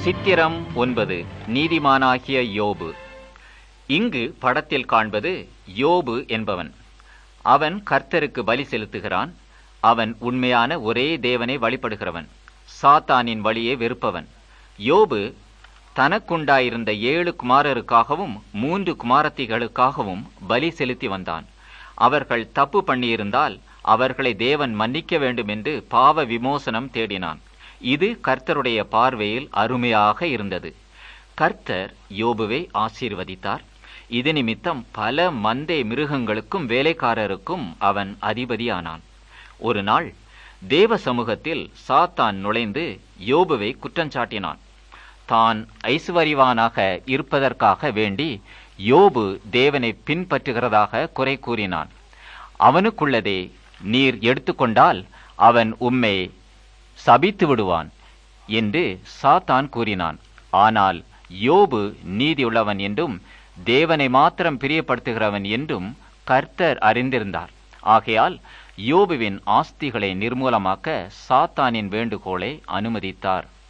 சித்திரம் ஒன்பது நீதிமானாகிய யோபு இங்கு படத்தில் காண்பது யோபு என்பவன் அவன் கர்த்தருக்கு பலி செலுத்துகிறான் அவன் உண்மையான ஒரே தேவனை வழிபடுகிறவன் சாத்தானின் வழியே வெறுப்பவன் யோபு தனக்குண்டாயிருந்த ஏழு குமாரருக்காகவும் மூன்று குமாரத்திகளுக்காகவும் பலி செலுத்தி வந்தான் அவர்கள் தப்பு பண்ணியிருந்தால் அவர்களை தேவன் மன்னிக்க வேண்டும் என்று பாவ விமோசனம் தேடினான் இது கர்த்தருடைய பார்வையில் அருமையாக இருந்தது கர்த்தர் யோபுவை ஆசீர்வதித்தார் இது நிமித்தம் பல மந்தை மிருகங்களுக்கும் வேலைக்காரருக்கும் அவன் அதிபதியானான் ஒரு நாள் தேவ சமூகத்தில் சாத்தான் நுழைந்து யோபுவை குற்றஞ்சாட்டினான் தான் ஐசுவரிவானாக இருப்பதற்காக வேண்டி யோபு தேவனை பின்பற்றுகிறதாக குறை கூறினான் அவனுக்குள்ளதே நீர் எடுத்துக்கொண்டால் அவன் உம்மை சபித்து விடுவான் என்று சாத்தான் கூறினான் ஆனால் யோபு நீதியுள்ளவன் என்றும் தேவனை மாத்திரம் பிரியப்படுத்துகிறவன் என்றும் கர்த்தர் அறிந்திருந்தார் ஆகையால் யோபுவின் ஆஸ்திகளை நிர்மூலமாக்க சாத்தானின் வேண்டுகோளை அனுமதித்தார்